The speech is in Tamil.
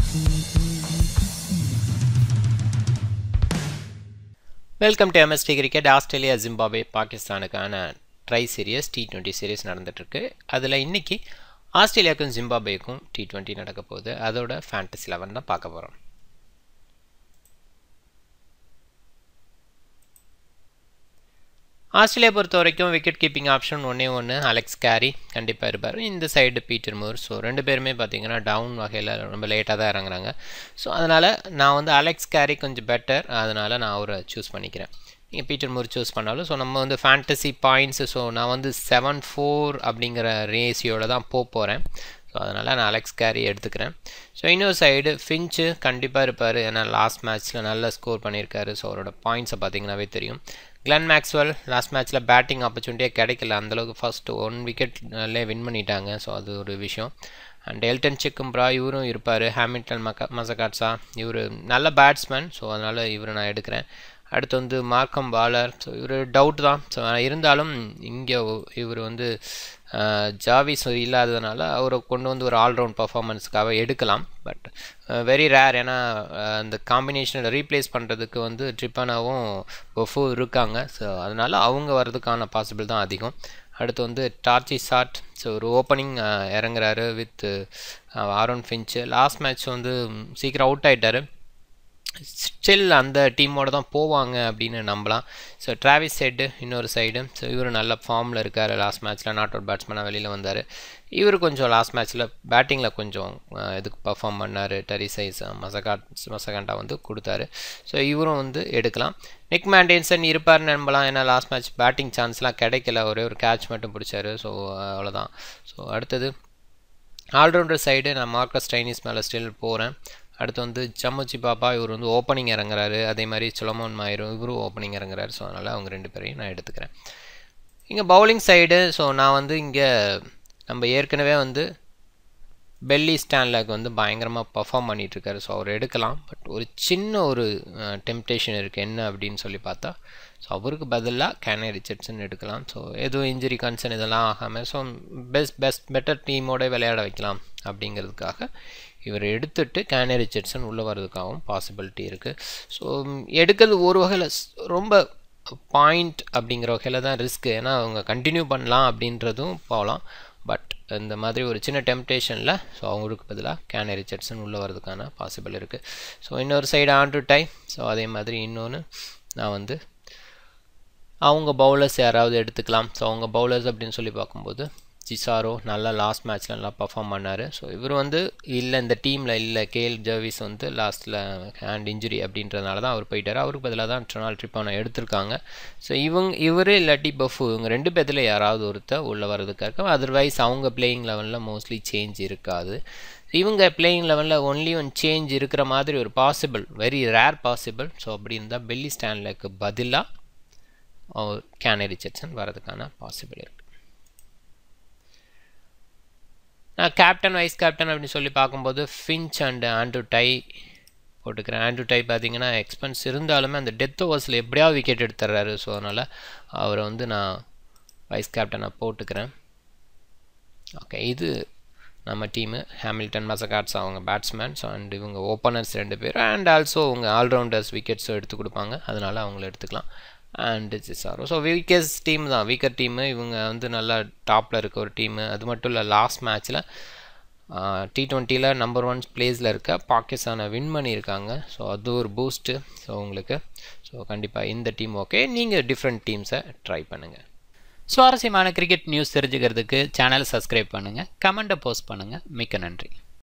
welcome to MSD cricket Australia Zimbabwe பாகிஸ்தானுக்கான tri series T twenty series நடந்துட்டுருக்கு அதில் இன்றைக்கி ஆஸ்திரேலியாவுக்கும் ஜிம்பாபேக்கும் டி டுவெண்ட்டி நடக்க போகுது அதோட ஃபேண்டசி லெவன் தான் பார்க்க போகிறோம் ஆஸ்திரேலியா பொறுத்த வரைக்கும் விக்கெட் கீப்பிங் ஆப்ஷன் ஒன்றே ஒன்று அலெக்ஸ் கேரி கண்டிப்பாக இருப்பார் இந்த சைடு பீட்டர் மூர் ஸோ ரெண்டு பேருமே பார்த்தீங்கன்னா டவுன் வகையில் ரொம்ப லேட்டாக தான் இறங்குறாங்க ஸோ அதனால் நான் வந்து அலெக்ஸ் கேரி கொஞ்சம் பெட்டர் அதனால் நான் அவரை சூஸ் பண்ணிக்கிறேன் நீங்கள் பீட்டர் மூர் சூஸ் பண்ணாலும் ஸோ நம்ம வந்து ஃபேண்டசி பாயிண்ட்ஸு ஸோ நான் வந்து செவன் ஃபோர் அப்படிங்கிற ரேஷியோட தான் போக போகிறேன் ஸோ அதனால் நான் அலெக்ஸ் கேரி எடுத்துக்கிறேன் ஸோ இன்னொரு சைடு ஃபின்ச்சு கண்டிப்பாக இருப்பார் ஏன்னா லாஸ்ட் மேட்ச்சில் நல்லா ஸ்கோர் பண்ணியிருக்காரு ஸோ அவரோட பாயிண்ட்ஸை பார்த்தீங்கன்னாவே தெரியும் கிளன் மேக்ஸ்வெல் லாஸ்ட் மேட்ச்சில் பேட்டிங் ஆப்பர்ச்சுனிட்டியே கிடைக்கல அந்தளவுக்கு ஃபஸ்ட்டு ஒன் விக்கெட்லேயே வின் பண்ணிட்டாங்க ஸோ அது ஒரு விஷயம் அண்ட் எல்டன் சிக்கும்ப்ரா இவரும் இருப்பார் ஹேமில்டன் மக்க மசகாட்ஸா இவர் நல்ல பேட்ஸ்மேன் ஸோ அதனால் இவரை நான் எடுக்கிறேன் அடுத்து வந்து மார்க்கம் பாலர் ஸோ இவர் டவுட் தான் ஸோ இருந்தாலும் இங்கே இவர் வந்து ஜாவிஸ் இல்லாததுனால அவரை கொண்டு வந்து ஒரு ஆல்ரவுண்ட் பர்ஃபார்மன்ஸ்க்காக எடுக்கலாம் பட் வெரி ரேர் ஏன்னா அந்த காம்பினேஷனில் ரீப்ளேஸ் பண்ணுறதுக்கு வந்து ட்ரிப்பானாவும் பொஃபு இருக்காங்க ஸோ அதனால் அவங்க வர்றதுக்கான பாசிபிள் தான் அதிகம் அடுத்து வந்து டார்ச்சி ஷாட் ஸோ ஒரு ஓப்பனிங் இறங்குறாரு with Aaron Finch last match வந்து சீக்கிரம் அவுட் ஆகிட்டார் ஸ்டில் அந்த டீமோட தான் போவாங்க அப்படின்னு நம்பலாம் ஸோ ட்ராவிஸ் சைடு இன்னொரு சைடு ஸோ இவர் நல்ல ஃபார்மில் இருக்கார் லாஸ்ட் மேட்ச்சில் நாட் அவுட் பேட்ஸ்மேனாக வெளியில் வந்தார் இவர் கொஞ்சம் லாஸ்ட் மேட்ச்சில் பேட்டிங்கில் கொஞ்சம் இதுக்கு பர்ஃபார்ம் பண்ணார் டெரி சைஸ் மசகாட் மசகாண்டா வந்து கொடுத்தாரு ஸோ இவரும் வந்து எடுக்கலாம் நிக் மேண்டேன்சன் இருப்பார்னு நம்பலாம் ஏன்னா லாஸ்ட் மேட்ச் பேட்டிங் சான்ஸ்லாம் கிடைக்கல ஒரே ஒரு கேட்ச் மட்டும் பிடிச்சாரு ஸோ அவ்வளோதான் ஸோ அடுத்தது ஆல்ரவுண்டர் சைடு நான் மார்க்கஸ் டைனிஸ் மேலே ஸ்டில் போகிறேன் அடுத்து வந்து சம்முச்சி பாப்பா இவர் வந்து ஓப்பனிங் இறங்குறாரு அதே மாதிரி சுலமோன் மாயிரும் இவரும் ஓப்பனிங் இறங்குறாரு ஸோ அதனால் அவங்க ரெண்டு பேரையும் நான் எடுத்துக்கிறேன் இங்கே பவுலிங் சைடு ஸோ நான் வந்து இங்கே நம்ம ஏற்கனவே வந்து பெல்லி ஸ்டான்லாக் வந்து பயங்கரமாக பர்ஃபார்ம் பண்ணிகிட்ருக்காரு ஸோ அவர் எடுக்கலாம் பட் ஒரு சின்ன ஒரு டெம்டேஷன் இருக்குது என்ன அப்படின்னு சொல்லி பார்த்தா ஸோ அவருக்கு பதிலாக கேனே ரிச்சர்ட்ஸன் எடுக்கலாம் ஸோ எதுவும் இன்ஜுரி கன்சர்ன் இதெல்லாம் ஆகாமல் ஸோ பெஸ்ட் பெஸ்ட் பெட்டர் டீமோட விளையாட வைக்கலாம் அப்படிங்கிறதுக்காக இவர் எடுத்துட்டு கேனே ரிச்சர்ட்ஸன் உள்ளே வர்றதுக்காகவும் பாசிபிலிட்டி இருக்குது ஸோ எடுக்கிறது ஒரு வகையில் ரொம்ப பாயிண்ட் அப்படிங்கிற வகையில் தான் ரிஸ்க்கு ஏன்னா அவங்க கண்டினியூ பண்ணலாம் அப்படின்றதும் போகலாம் பட் இந்த மாதிரி ஒரு சின்ன டெம்டேஷனில் ஸோ அவங்களுக்கு பதிலாக கேனே ரிச்சர்ட்ஸன் உள்ளே வரதுக்கான பாசிபிள் இருக்குது ஸோ இன்னொரு சைடு ஆண்ட்ரு டை ஸோ அதே மாதிரி இன்னொன்று நான் வந்து அவங்க பவுலர்ஸ் யாராவது எடுத்துக்கலாம் ஸோ அவங்க பவுலர்ஸ் அப்படின்னு சொல்லி பார்க்கும்போது சிசாரோ நல்லா லாஸ்ட் மேட்ச்சில் நல்லா பர்ஃபார்ம் பண்ணார் ஸோ இவர் வந்து இல்லை இந்த டீமில் இல்லை கேஎல் ஜர்விஸ் வந்து லாஸ்ட்டில் ஹேண்ட் இன்ஜுரி அப்படின்றதுனால தான் அவர் போயிட்டார் அவருக்கு பதிலாக தான் ட்ரனால் ட்ரிப்பான எடுத்திருக்காங்க ஸோ இவங்க இவர் இல்லாட்டி பஃபு இவங்க ரெண்டு பேர்த்தில் யாராவது ஒருத்தர் உள்ளே வர்றதுக்காக அதர்வைஸ் அவங்க பிளேயிங் லெவலில் மோஸ்ட்லி சேஞ்ச் இருக்காது இவங்க பிளேயிங் லெவலில் ஒன்லி ஒன் சேஞ்ச் இருக்கிற மாதிரி ஒரு possible very rare possible so அப்படி இருந்தால் பெல்லி ஸ்டான்லுக்கு பதிலாக கேனே ரிச்சர்ட்சன் வரதுக்கான பாசிபிள் இருக்குது நான் கேப்டன் வைஸ் கேப்டன் அப்படின்னு சொல்லி பார்க்கும்போது ஃபின்ச் அண்ட் ஆண்ட்ரு டை போட்டுக்கிறேன் ஆண்ட்ரு டை பார்த்தீங்கன்னா எக்ஸ்பென்ஸ் இருந்தாலுமே அந்த டெத் ஓவர்ஸில் எப்படியாவது விக்கெட் எடுத்துடுறாரு ஸோ அதனால் அவரை வந்து நான் வைஸ் கேப்டனாக போட்டுக்கிறேன் ஓகே இது நம்ம டீமு ஹேமில்டன் மசகாட்ஸ் அவங்க பேட்ஸ்மேன்ஸ் அண்ட் இவங்க ஓப்பனர்ஸ் ரெண்டு பேர் அண்ட் ஆல்சோ அவங்க ஆல்ரவுண்டர்ஸ் விக்கெட்ஸும் எடுத்து கொடுப்பாங்க அதனால் அவங்கள எடுத்துக்கலாம் அண்ட் சிசாரோ ஸோ வீக்கஸ்ட் டீம் தான் வீக்கர் டீமு இவங்க வந்து நல்லா டாப்பில் இருக்க ஒரு டீமு அது மட்டும் இல்லை லாஸ்ட் மேட்ச்சில் டி ட்வெண்ட்டியில் நம்பர் ஒன் பிளேஸில் இருக்க பாகிஸ்தானை வின் பண்ணியிருக்காங்க ஸோ அது ஒரு பூஸ்ட்டு ஸோ உங்களுக்கு ஸோ கண்டிப்பாக இந்த டீம் ஓகே நீங்கள் டிஃப்ரெண்ட் டீம்ஸை ட்ரை பண்ணுங்கள் சுவாரஸ்யமான கிரிக்கெட் நியூஸ் தெரிஞ்சுக்கிறதுக்கு சேனலை சப்ஸ்கிரைப் பண்ணுங்கள் கமெண்ட்டை போஸ்ட் பண்ணுங்கள் மிக்க நன்றி